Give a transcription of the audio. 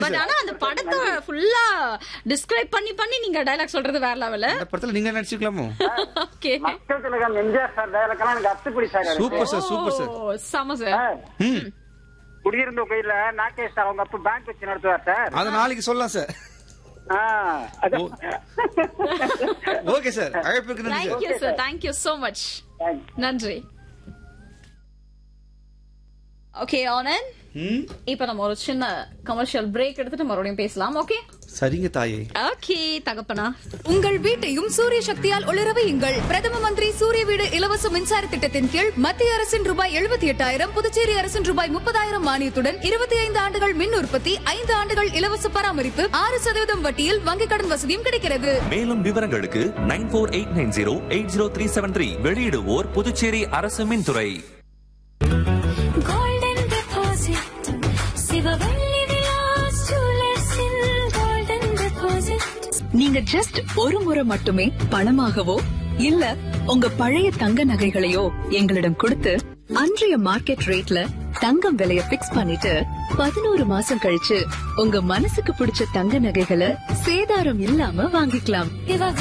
But ஆனா அந்த படத்தை ஃபுல்லா டிஸ்கிரைப் பண்ணி பண்ணி நீங்க டைலாக் சொல்றது வேற லெவல்ல இந்த படத்துல நீங்க நடிச்சிருக்கலாமோ ஓகே மக்கள் திலகம் எம்ஜிஆர் சார் டயலாக்லாம் எனக்கு அத்துப்படி சார் எனக்கு. சூப்பர் சார் சூப்பர் சார் ஓ, செம சார் சார், ம் குடியிருந்த கோயில்ல நாகேஷ் சார் அவங்க அப்பா பேங்க் வச்சு நடத்துவார் சார் அத நாளைக்கு சொல்லலாம் சார் ஆ, அதான். ஓகே சார் அழைப்புக்கு நன்றி sir thank you sir thank you so much Thanks. நன்றி ஓகே ஆனந்த் ம் இப்ப நம்ம ஒரு சின்ன கமர்ஷியல் பிரேக் எடுத்துட்டு மறுபடியும் பேசலாம் ஓகே சரிங்க தாயே ஓகே தகப்பனா உங்கள் வீட்டையும் சூரிய சக்தியால் ஒளிர வையுங்கள் பிரதம மந்திரி சூரிய வீடு இலவச மின்சார திட்டத்தின் கீழ் மத்திய அரசின் ரூபாய் எழுபத்தி எட்டாயிரம் புதுச்சேரி அரசின் ரூபாய் முப்பதாயிரம் மானியத்துடன் இருபத்தி ஐந்து ஆண்டுகள் மின் உற்பத்தி ஐந்து ஆண்டுகள் இலவச பராமரிப்பு ஆறு சதவீதம் வட்டியில் வங்கிக் கடன் வசதியும் கிடைக்கிறது மேலும் விவரங்களுக்கு nine four eight nine zero eight zero three seven three வெளியிடுவோர் புதுச்சேரி அரசு மின்துறை கோல்டன் டெபாசிட் சிவவள்ளி விலாஸ் ஜுவல்லர்ஸில் கோல்டன் டெபாசிட் நீங்க ஜஸ்ட் ஒரு முறை மட்டுமே பணமாகவோ இல்ல உங்க பழைய தங்க நகைகளையோ எங்களிடம் கொடுத்து அன்றைய மார்க்கெட் ரேட்ல தங்கம் விலைய பிக்ஸ் பண்ணிட்டு பதினோரு மாசம் கழிச்சு உங்க மனசுக்கு பிடிச்ச தங்க நகைகளை சேதாரம் இல்லாம வாங்கிக்கலாம் சிவ